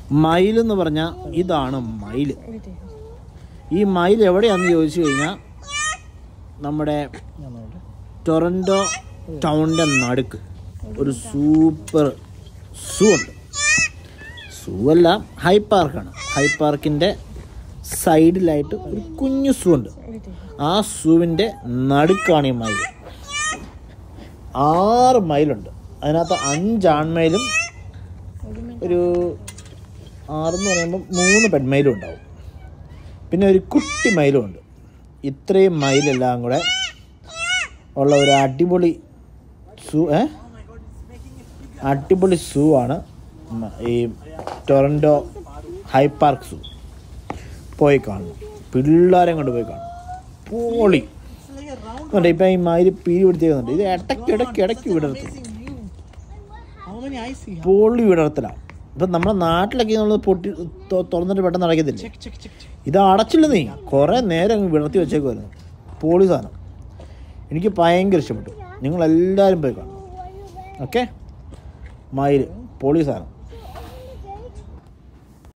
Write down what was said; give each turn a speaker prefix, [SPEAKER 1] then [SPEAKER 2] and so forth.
[SPEAKER 1] മയിൽ എന്ന് പറഞ്ഞാൽ ഇതാണ് മയിൽ ഈ മയിൽ എവിടെയാണെന്ന് ചോദിച്ചു കഴിഞ്ഞാൽ നമ്മുടെ ടൊറൻറ്റോ ടൗണിൻ്റെ നടുക്ക് ഒരു സൂപ്പർ സൂ ഉണ്ട് സൂ അല്ല ഹൈ പാർക്കാണ് ഹൈ പാർക്കിൻ്റെ സൈഡിലായിട്ട് ഒരു കുഞ്ഞു സൂ ഉണ്ട് ആ സൂവിൻ്റെ നടുക്കാണ് ഈ മയിൽ ആറ് മൈലുണ്ട് അതിനകത്ത് അഞ്ച് ആൺമയിലും ഒരു ആറെന്ന് പറയുമ്പോൾ മൂന്ന് പെൺമയിലും ഉണ്ടാവും പിന്നെ ഒരു കുട്ടി മയിലും ഉണ്ട് ഇത്രയും മയിലെല്ലാം കൂടെ ഉള്ള ഒരു അടിപൊളി സൂ ഏ അടിപൊളി സൂ ആണ് മ- ഈ ടൊറൻറ്റോ ഹൈ പാർക്ക് സൂ പോയി കാണണം പിള്ളേരെ കൊണ്ട് പോയി കാണണം പോളി ഉണ്ട് ഇപ്പം ഈ മയിൽ പീരി പിടിച്ചേക്കുന്നുണ്ട് ഇത് ഇടയ്ക്ക് ഇടയ്ക്ക് ഇടയ്ക്ക് വിടർത്തും
[SPEAKER 2] How many eyes he have?
[SPEAKER 1] പൊള്ളി വിടർത്തലാണ് ഇപ്പം നമ്മുടെ നാട്ടിലൊക്കെ നമ്മൾ പൊട്ടി തൊ- തുറന്നിട്ട് പെട്ടെന്ന് അടയ്ക്കത്തില്ലേ
[SPEAKER 2] Check, check, check, check.
[SPEAKER 1] ഇത് അടച്ചില്ല നീ കുറേ നേരം അങ്ങ് വിടർത്തി വെച്ചേക്കുമായിരുന്നു പോളി സാധനം എനിക്ക് ഭയങ്കര ഇഷ്ടപ്പെട്ടു നിങ്ങളെല്ലാവരും പോയി കാണും ഓക്കെ മയിൽ പോളി സാധനം